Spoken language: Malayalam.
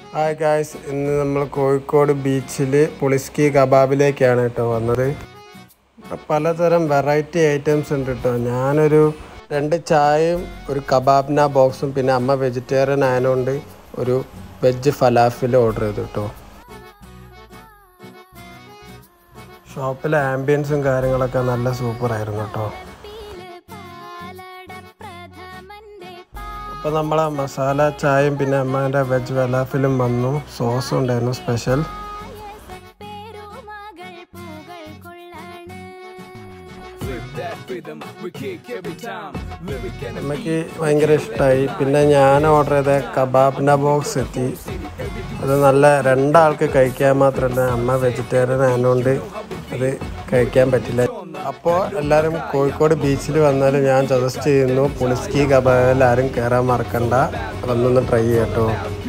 ഹായ് ഗായ്സ് ഇന്ന് നമ്മൾ കോഴിക്കോട് ബീച്ചിൽ പുളിസ്കി കബാബിലേക്കാണ് കേട്ടോ വന്നത് ഇവിടെ പലതരം വെറൈറ്റി ഐറ്റംസ് ഉണ്ട് കേട്ടോ ഞാനൊരു രണ്ട് ചായയും ഒരു കബാബ്ന ബോക്സും പിന്നെ അമ്മ വെജിറ്റേറിയൻ ആയതുകൊണ്ട് ഒരു വെജ് ഫലാഫിൽ ഓർഡർ ചെയ്തു കേട്ടോ ഷോപ്പിലെ ആംബിയൻസും കാര്യങ്ങളൊക്കെ നല്ല സൂപ്പർ ആയിരുന്നു കേട്ടോ അപ്പോൾ നമ്മളെ മസാല ചായയും പിന്നെ അമ്മേൻ്റെ വെജ് ഫലാഫിലും വന്നു സോസും ഉണ്ടായിരുന്നു സ്പെഷ്യൽ അമ്മയ്ക്ക് ഭയങ്കര ഇഷ്ടമായി പിന്നെ ഞാൻ ഓർഡർ ചെയ്ത കബാബിൻ്റെ ബോക്സ് എത്തി അത് നല്ല രണ്ടാൾക്ക് കഴിക്കാൻ മാത്രമല്ല അമ്മ വെജിറ്റേറിയൻ ആയതുകൊണ്ട് അത് കഴിക്കാൻ പറ്റില്ല അപ്പോൾ എല്ലാവരും കോഴിക്കോട് ബീച്ചിൽ വന്നാൽ ഞാൻ സജസ്റ്റ് ചെയ്യുന്നു പുളിസ്കി കബാബിൽ ആരും കയറാൻ മറക്കണ്ട വന്നൊന്ന് ട്രൈ ചെയ്യട്ടോ